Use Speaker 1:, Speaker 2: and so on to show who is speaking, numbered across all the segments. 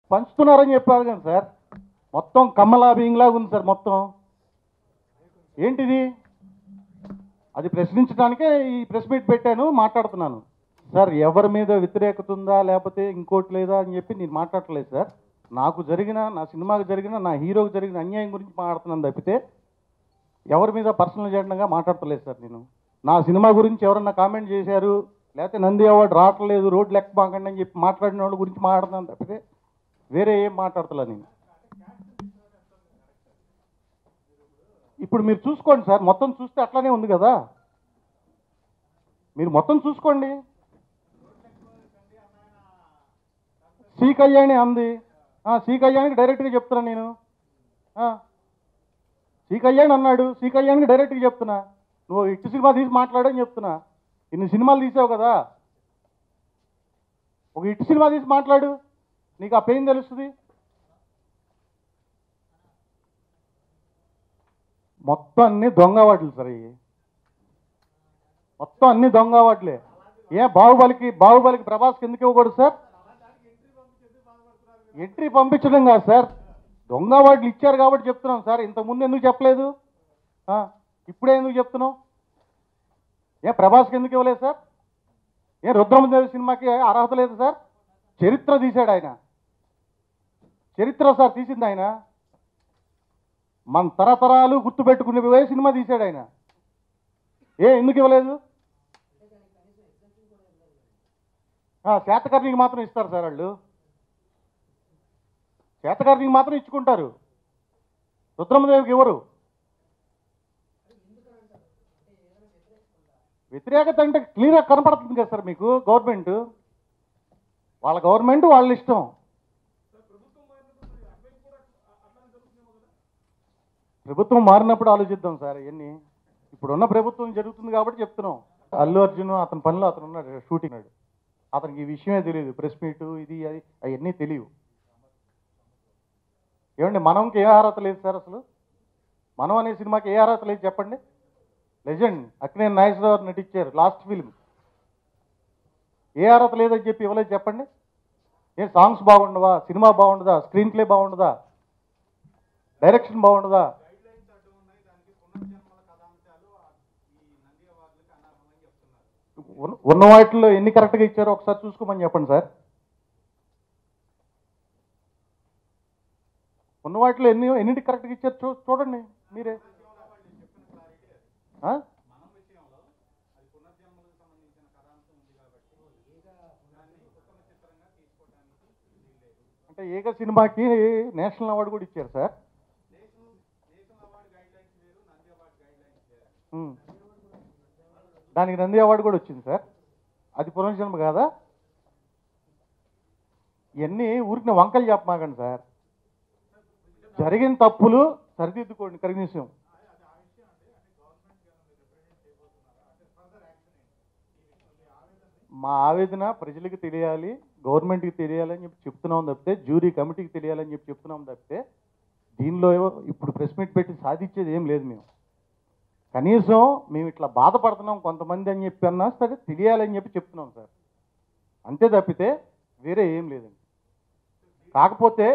Speaker 1: పంచుతున్నారని చెప్పారు కదా సార్ మొత్తం కమ్మలా బియ్యంలాగా ఉంది సార్ మొత్తం ఏంటిది అది ప్రశ్నించడానికే ఈ ప్రెస్ మీట్ పెట్టాను మాట్లాడుతున్నాను సార్ ఎవరి మీద వ్యతిరేకత ఉందా లేకపోతే ఇంకోటి లేదా అని చెప్పి నేను మాట్లాడట్లేదు సార్ నాకు జరిగిన నా సినిమాకు జరిగిన నా హీరోకి జరిగిన అన్యాయం గురించి మాట్లాడుతున్నాను తప్పితే ఎవరి మీద పర్సనల్ జెండంగా మాట్లాడతలేదు సార్ నేను నా సినిమా గురించి ఎవరన్నా కామెంట్ చేశారు లేకపోతే నంది అవార్డు రావట్లేదు రోడ్లు లెక్క బాగండి అని చెప్పి మాట్లాడిన వాళ్ళ గురించి మాట్లాడుతున్నాను తప్పితే వేరే ఏం మాట్లాడతలే నేను ఇప్పుడు మీరు చూసుకోండి సార్ మొత్తం చూస్తే అట్లానే ఉంది కదా మీరు మొత్తం చూసుకోండి సి కళ్యాణి అంది ఆ, సి కళ్యాణికి డైరెక్ట్గా చెప్తున్నా నేను ఆ, సి కళ్యాణ్ అన్నాడు సి కళ్యాణ్కి డైరెక్ట్గా చెప్తున్నా నువ్వు ఇటు సినిమా తీసి మాట్లాడని చెప్తున్నా ఇన్ని సినిమాలు తీసావు కదా ఒక ఇటు సినిమా తీసి మాట్లాడు నీకు ఆ పెయిన్ తెలుస్తుంది మొత్తం అన్ని దొంగ వాటిలు సార్ ఇవి మొత్తం అన్ని దొంగ వాటిలే ఏ బాహుబలికి బాహుబలికి ప్రభాస్కి ఎందుకు ఇవ్వకూడదు సార్ ఎంట్రీ పంపించడం కాదు సార్ దొంగ వాటిలు ఇచ్చారు కాబట్టి చెప్తున్నాం సార్ ఇంతకుముందు ఎందుకు చెప్పలేదు ఆ, ఇప్పుడే ఎందుకు చెప్తున్నావు ఏ ప్రభాస్కి ఎందుకు ఇవ్వలేదు సార్ ఏ రుద్రమదేవి సినిమాకి అర్హత లేదు సార్ చరిత్ర తీశాడు ఆయన చరిత్ర సార్ తీసింది ఆయన మన తరతరాలు గుర్తుపెట్టుకునే సినిమా తీశాడు ఆయన ఏ ఎందుకు ఇవ్వలేదు ఆ, శాతకర్ణికి మాత్రం ఇస్తారు సార్ వాళ్ళు శాతకర్ణికి మాత్రం ఇచ్చుకుంటారు రుద్రమదేవికి ఇవ్వరు వ్యతిరేకత అంటే క్లియర్గా కనపడుతుంది కదా సార్ మీకు గవర్నమెంట్ వాళ్ళ గవర్నమెంట్ వాళ్ళ ఇష్టం ప్రభుత్వం మారినప్పుడు ఆలోచిద్దాం సార్ ఇవన్నీ ఇప్పుడున్న ప్రభుత్వం జరుగుతుంది కాబట్టి చెప్తున్నాం అల్లు అర్జున్ అతని పనిలో అతను ఉన్నాడు షూటింగ్ నాడు అతనికి ఈ విషయమే తెలియదు ప్రెస్ మీట్ ఇది అది అవన్నీ తెలియవు ఏమండి మనంకి ఏ అర్హత లేదు సార్ అసలు మనం అనే సినిమాకి ఏ అర్హత లేదు చెప్పండి లెజెండ్ అక్కినే నాగేశ్వరరావు నటించారు లాస్ట్ ఫిల్మ్ ఏ అర్హత లేదని చెప్పి ఇవ్వలేదు చెప్పండి ఏ సాంగ్స్ బాగుండవా సినిమా బాగుండదా స్క్రీన్ ప్లే బాగుండదా డైరెక్షన్ బాగుండదా ఉన్న- ఉన్న వాటిలో ఎన్ని కరెక్ట్గా ఇచ్చారో ఒకసారి చూసుకోమని చెప్పండి సార్ ఉన్న వాటిలో ఎన్ని ఎన్నింటి కరెక్ట్గా ఇచ్చారు చూ చూడండి మీరే ఆ? అంటే ఏక సినిమాకి నేషనల్ అవార్డు కూడా ఇచ్చారు సార్ ఉమ్. దానికి నంది అవార్డు కూడా వచ్చింది సార్ అది పునర్జన్మ కాదా ఇవన్నీ ఊరికి వంకలు చెప్పమాకండి సార్ జరిగిన తప్పులు సరిదిద్దుకోండి కనీసం మా ఆవేదన ప్రజలకు తెలియాలి గవర్నమెంట్కి తెలియాలని చెప్పి చెప్తున్నాం తప్పితే జ్యూరీ కమిటీకి తెలియాలని చెప్పి చెప్తున్నాం తప్పితే దీనిలో ఏవో- ఇప్పుడు ప్రెస్ మీట్ పెట్టి సాధించేది ఏం లేదు మేము కనీసం మేము ఇట్లా బాధపడుతున్నాం కొంతమంది అని చెప్పి అన్నా సరే తెలియాలని చెప్పి చెప్తున్నాం సార్ అంతే తప్పితే వేరే ఏం లేదండి కాకపోతే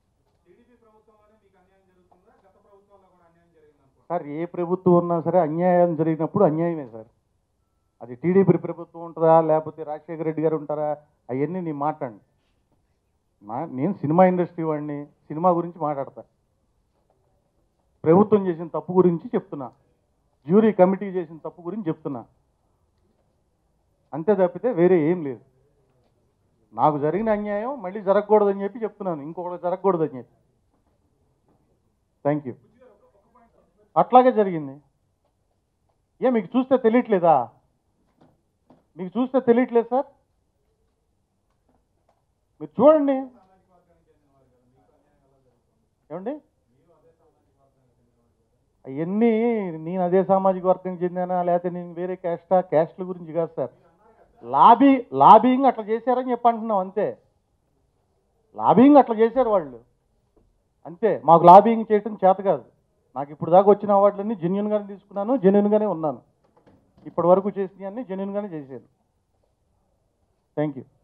Speaker 1: సార్ ఏ ప్రభుత్వం ఉన్నా సరే అన్యాయం జరిగినప్పుడు అన్యాయమే సార్ అది టీడీపీ ప్రభుత్వం ఉంటుందా లేకపోతే రాజశేఖర రెడ్డి గారు ఉంటారా అవన్నీ నేను మాట్లాడండి మా నేను సినిమా ఇండస్ట్రీ వాడిని సినిమా గురించి మాట్లాడతా ప్రభుత్వం చేసిన తప్పు గురించి చెప్తున్నా జ్యూరీ కమిటీ చేసిన తప్పు గురించి చెప్తున్నా అంతే తప్పితే వేరే ఏం లేదు నాకు జరిగిన అన్యాయం మళ్ళీ జరగకూడదని చెప్పి చెప్తున్నాను ఇంకొకటి జరగకూడదని చెప్పి థ్యాంక్ యూ అట్లాగే జరిగింది ఏ మీకు చూస్తే తెలియట్లేదా మీకు చూస్తే తెలియట్లేదు సార్ మీరు చూడండి ఏమండి అవన్నీ నేను అదే సామాజిక వర్గం చెందానా లేకపోతే నేను వేరే క్యాస్టా క్యాస్ట్ల గురించి కాదు సార్ లాబీ లాబింగ్ అట్లా చేశారని చెప్పి అంటున్నాం అంతే లాబింగ్ అట్లా చేశారు వాళ్ళు అంతే మాకు లాబింగ్ చేయటం చేత కాదు నాకు ఇప్పుడు దాకా వచ్చిన అవార్డులన్నీ జెన్యున్గానే తీసుకున్నాను జెన్యున్గానే ఉన్నాను ఇప్పటి వరకు చేసినవన్నీ జెన్యున్గానే చేశాను థ్యాంక్ యూ